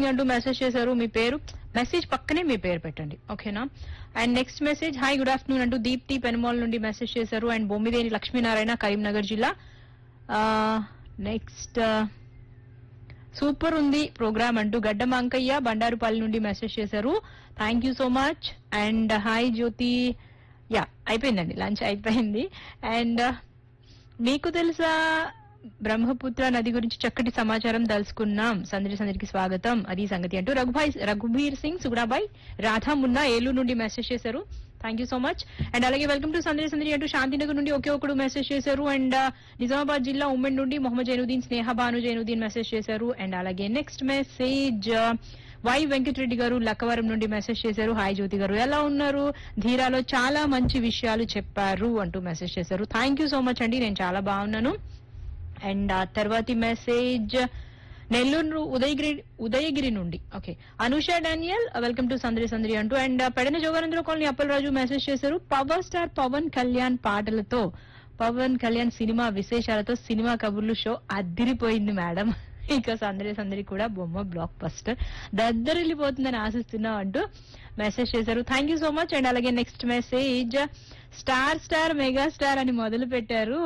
morning అంటూ message చేశారు మీ పేరు మెసేజ్ పక్కనే మీ పేరు పెట్టండి ఓకేనా and next message hi good afternoon అంటూ దీప్తి పెనుమాల్ నుండి మెసేజ్ చేశారు అండ్ బొమ్మిదేని లక్ష్మీనారాయణ కరీంనగర్ జిల్లా నెక్స్ట్ సూపర్ ఉంది ప్రోగ్రామ్ అంటూ గడ్డం అంకయ్య బండారుపల్లి నుండి మెసేజ్ చేశారు thank you so much and hi Jyothi yeah అయిపోయిందండి లంచ్ అయిపోయింది అండ్ మీకు తెలుసా బ్రహ్మపుత్ర నది గురించి చక్కటి సమాచారం తెలుసుకున్నాం సందడి సందడికి స్వాగతం అది సంగతి అంటూ రఘుభాయ్ రఘుబీర్ సింగ్ సుగుణాబాయ్ రాధా మున్నా ఏలూరు నుండి మెసేజ్ చేశారు thank you so much and అలాగే వెల్కమ్ టు సందడి సందడి అంటూ శాంతినగర్ నుండి ఒకే ఒకడు మెసేజ్ చేశారు అండ్ నిజామాబాద్ జిల్లా ఉమ్మడి నుండి మొహమ్మద్ జైనుద్దీన్ స్నేహ భాను జైనుద్దీన్ మెసేజ్ చేశారు అండ్ అలాగే next message Y Venkatareddy garu Lakkavaram నుండి మెసేజ్ చేశారు హాయ్ జ్యోతి గారు ఎలా ఉన్నారు ధీరాలో చాలా మంచి విషయాలు చెప్పారు అంటూ మెసేజ్ చేశారు థ్యాంక్ యూ సో మచ్ అండి నేను చాలా బాగున్నాను అండ్ ఆ తర్వాతి మెసేజ్ నెల్లూరు ఉదయగిరి ఉదయగిరి నుండి okay Anusha Daniel welcome to Sandari Sandari అంటూ and Pedana Joganandra colony Appalaraju message చేశారు పవర్ స్టార్ పవన్ కళ్యాణ్ పాటలతో పవన్ కళ్యాణ్ సినిమా విశేషాలతో సినిమా కబుర్లు షో అదిరిపోయింది మేడం ఇక సందరి సందరి కూడా బొమ్మ బ్లాక్ బస్టర్ దద్దరిల్లిపోతుందని ఆశిస్తున్నా అంటూ మెసేజ్ చేశారు thank you so much and అలాగే next message star star mega star అని మొదలు పెట్టారు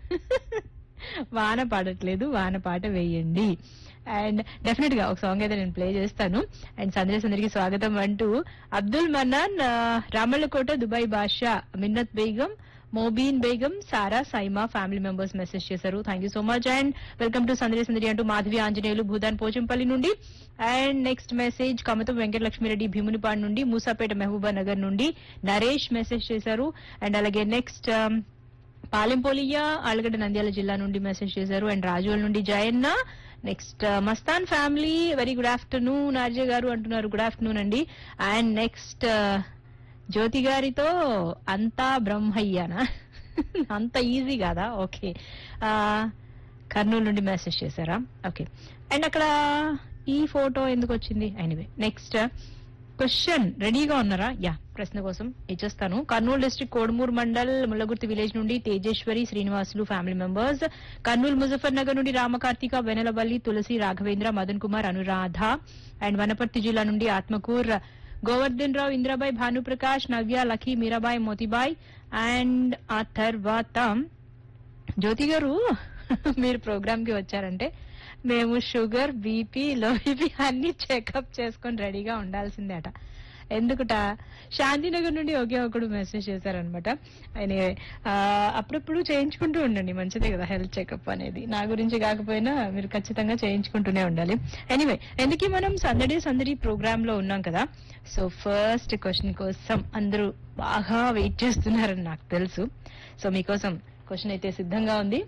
వాన పాడట్లేదు వాన పాట వేయండి అండ్ డెఫినెట్ గా ఒక సాంగ్ అయితే నేను ప్లే చేస్తాను అండ్ సందర్శ అందరికి స్వాగతం అంటూ అబ్దుల్ మన్నాన్ ఆ, Ramallakota Dubai Basha Minnat Begum Mobeen Begum Sara Saima family members message చేశారు thank you so much and welcome to Sandari Sandari అంటూ మాధవి ఆంజనేయులు భూదాన్ పోచంపల్లి నుండి and next message Kamatam Venkatalakshmireddy Bheemunipadu నుండి మూసాపేట మహబూబా నగర్ నుండి నరేష్ మెసేజ్ చేశారు అండ్ అలాగే నెక్స్ట్ పాలెంపోలియ ఆలగడ్డ నంద్యాల జిల్లా నుండి మెసేజ్ చేశారు అండ్ రాజోల్ నుండి Jayanna next Mastan family very good afternoon RJ garu అంటున్నారు గుడ్ ఆఫ్టర్నూన్ అండి అండ్ నెక్స్ట్ జ్యోతి గారితో అంతా బ్రహ్మయ్యానా అంత ఈజీ కాదా ఓకే కర్నూలు నుండి మెసేజ్ చేశారా ఓకే అండ్ అక్కడ ఈ ఫోటో ఎందుకు వచ్చింది ఎనీవే నెక్స్ట్ క్వశ్చన్ రెడీగా ఉన్నారా యా ప్రశ్న కోసం ఇచ్చేస్తాను కర్నూలు డిస్ట్రిక్ట్ కోడుమూరు మండల్ ముల్లగుర్తి విలేజ్ నుండి Tejeswari Srinivasulu family members Kurnool Muzaffarnagar నుండి రామకార్తిక వెనలబల్లి తులసి రాఘవేంద్ర మదన్ కుమార్ అనురాధ అండ్ వనపర్తి జిల్లా నుండి ఆత్మకూర్ గోవర్ధన్ రావు ఇంద్రబాయ్ భానుప్రకాష్ నవ్య లఖీ మీరాబాయ్ మోతిబాయ్ అండ్ ఆ తర్వాత జ్యోతి గారు మీరు ప్రోగ్రామ్ కి వచ్చారంటే మేము షుగర్ బీపీ లో బీపీ అన్ని చెకప్ చేసుకొని రెడీగా ఉండాల్సిందే అట ఎందుకుట శాంతినగర్ నుండి ఒకే ఒకడు మెసేజ్ చేశారనమాట ఆయన ఆ, అప్పుడప్పుడు చేయించుకుంటూ ఉండండి మంచిదే కదా హెల్త్ చెకప్ అనేది నా గురించి కాకపోయినా మీరు ఖచ్చితంగా చేయించుకుంటూనే ఉండాలి ఎనీవే ఎందుకు మనం సందడి సందడి ప్రోగ్రామ్ లో ఉన్నాం కదా సో ఫస్ట్ క్వశ్చన్ కోసం అందరూ బాగా వెయిట్ చేస్తున్నారని నాకు తెలుసు సో మీకోసం క్వశ్చన్ అయితే సిద్ధంగా ఉంది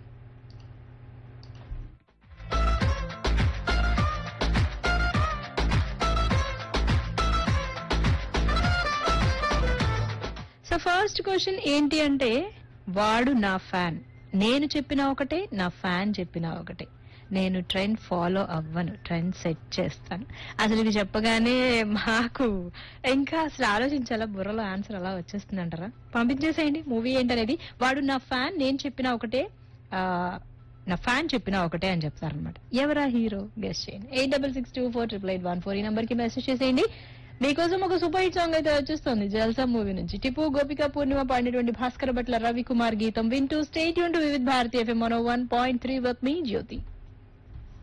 సో ఫస్ట్ క్వశ్చన్ ఏంటి అంటే వాడు నా ఫ్యాన్ నేను చెప్పిన ఒకటే నా ఫ్యాన్ చెప్పిన ఒకటే నేను ట్రెండ్ ఫాలో అవ్వను ట్రెండ్ సెట్ చేస్తాను అసలు ఇది చెప్పగానే మాకు ఇంకా అసలు ఆలోచించాలా బుర్రలో ఆన్సర్ అలా వచ్చేస్తుంది అంటారా పంపించేసేయండి మూవీ ఏంటనేది వాడు నా ఫ్యాన్ నేను చెప్పిన ఒకటే ఆ, నా ఫ్యాన్ చెప్పిన ఒకటే అని చెప్తారనమాట ఎవరా హీరో గెస్ట్ చేయండి eight double six two four triple eight one four ఈ నంబర్ కి మెసేజ్ చేసేయండి మీకోసం ఒక సూపర్ హిట్ సాంగ్ అయితే వచ్చేస్తుంది జల్సా మూవీ నుంచి టిపు గోపిక పూర్ణిమ పాడినటువంటి భాస్కర భట్ల రవి కుమార్ గీతం వింటూ stay tune to Vividh Bharati FM one point three with మీ జ్యోతి